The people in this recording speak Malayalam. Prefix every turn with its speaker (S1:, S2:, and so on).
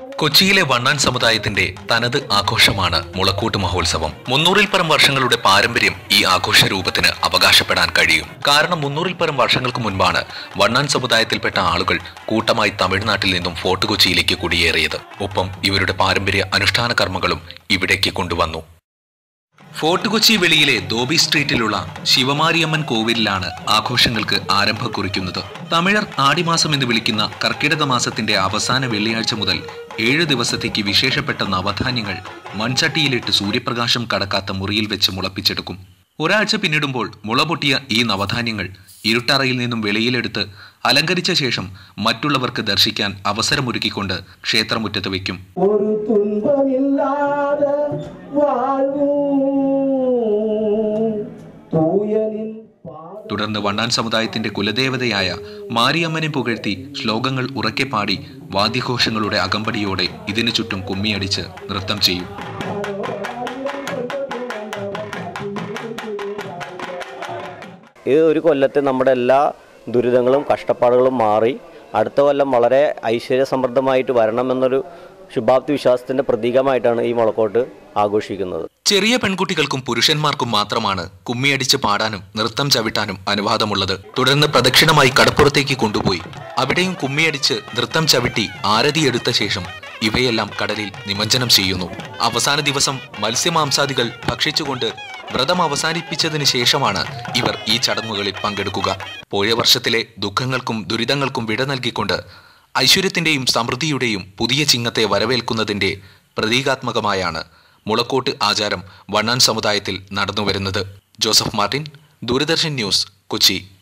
S1: കൊച്ചിയിലെ വണ്ണാൻ സമുദായത്തിന്റെ തനത് ആഘോഷമാണ് മുളക്കൂട്ട് മഹോത്സവം മുന്നൂറിൽ പരം വർഷങ്ങളുടെ പാരമ്പര്യം ഈ ആഘോഷ രൂപത്തിന് അവകാശപ്പെടാൻ കഴിയും കാരണം മുന്നൂറിൽ പരം വർഷങ്ങൾക്ക് മുൻപാണ് വണ്ണാൻ സമുദായത്തിൽപ്പെട്ട ആളുകൾ കൂട്ടമായി തമിഴ്നാട്ടിൽ നിന്നും ഫോർട്ട് കൊച്ചിയിലേക്ക് കുടിയേറിയത് ഒപ്പം ഇവരുടെ പാരമ്പര്യ അനുഷ്ഠാന കർമ്മങ്ങളും ഇവിടേക്ക് കൊണ്ടുവന്നു ഫോർട്ട് കൊച്ചി വെളിയിലെ ദോബി സ്ട്രീറ്റിലുള്ള ശിവമാരിയമ്മൻ കോവിലിലാണ് ആഘോഷങ്ങൾക്ക് ആരംഭം കുറിക്കുന്നത് തമിഴർ ആടിമാസം എന്ന് വിളിക്കുന്ന കർക്കിടക മാസത്തിന്റെ അവസാന വെള്ളിയാഴ്ച മുതൽ ഏഴ് ദിവസത്തേക്ക് വിശേഷപ്പെട്ട നവധാന്യങ്ങൾ മൺചട്ടിയിലിട്ട് സൂര്യപ്രകാശം കടക്കാത്ത മുറിയിൽ വെച്ച് മുളപ്പിച്ചെടുക്കും ഒരാഴ്ച പിന്നിടുമ്പോൾ മുളപൊട്ടിയ ഈ നവധാന്യങ്ങൾ ഇരുട്ടറയിൽ നിന്നും വെളിയിലെടുത്ത് അലങ്കരിച്ച ശേഷം മറ്റുള്ളവർക്ക് ദർശിക്കാൻ അവസരമൊരുക്കിക്കൊണ്ട് ക്ഷേത്രമുറ്റത്ത് വയ്ക്കും
S2: ஒரு துன்பமில்லாத வாழ்வும் தூயனின் பாத
S1: തുടർന്ന് വണ്ണാൻ സമുദായത്തിന്റെ കുലദേവതയായ മാരിയമ്മനെ പുകഴ്ത്തി ശ്ലോകങ്ങൾ ഉറക്കെ പാടി വാദ്യഘോഷങ്ങളുടെ അകമ്പടിയോടെ ഇതിനു ചുറ്റും കുമ്മിയടിച്ച് നൃത്തം ചെയ്യും
S3: ഇത് ഒരു കൊല്ലത്തെ നമ്മുടെ എല്ലാ ദുരിതങ്ങളും കഷ്ടപ്പാടുകളും മാറി അടുത്ത കൊല്ലം വളരെ ഐശ്വര്യസമൃദ്ധമായിട്ട് വരണമെന്നൊരു ശുഭാപ്തി വിശ്വാസത്തിൻ്റെ പ്രതീകമായിട്ടാണ് ഈ മുളക്കോട്ട് ആഘോഷിക്കുന്നത്
S1: ചെറിയ പെൺകുട്ടികൾക്കും പുരുഷന്മാർക്കും മാത്രമാണ് കുമ്മിയടിച്ച് പാടാനും നൃത്തം ചവിട്ടാനും അനുവാദമുള്ളത് തുടർന്ന് പ്രദക്ഷിണമായി കടപ്പുറത്തേക്ക് കൊണ്ടുപോയി അവിടെയും കുമ്മിയടിച്ച് നൃത്തം ചവിട്ടി ആരതി എടുത്ത ശേഷം ഇവയെല്ലാം കടലിൽ നിമജ്ജനം ചെയ്യുന്നു അവസാന ദിവസം മത്സ്യമാംസാദികൾ ഭക്ഷിച്ചുകൊണ്ട് വ്രതം അവസാനിപ്പിച്ചതിന് ശേഷമാണ് ഇവർ ഈ ചടങ്ങുകളിൽ പങ്കെടുക്കുക പോയ വർഷത്തിലെ ദുഃഖങ്ങൾക്കും ദുരിതങ്ങൾക്കും വിട നൽകിക്കൊണ്ട് ഐശ്വര്യത്തിന്റെയും സമൃദ്ധിയുടെയും പുതിയ ചിങ്ങത്തെ വരവേൽക്കുന്നതിന്റെ പ്രതീകാത്മകമായാണ് മുളക്കോട്ട് ആചാരം വണ്ണാൻ സമുദായത്തിൽ നടന്നുവരുന്നത് Joseph Martin Doordarshan news Kochi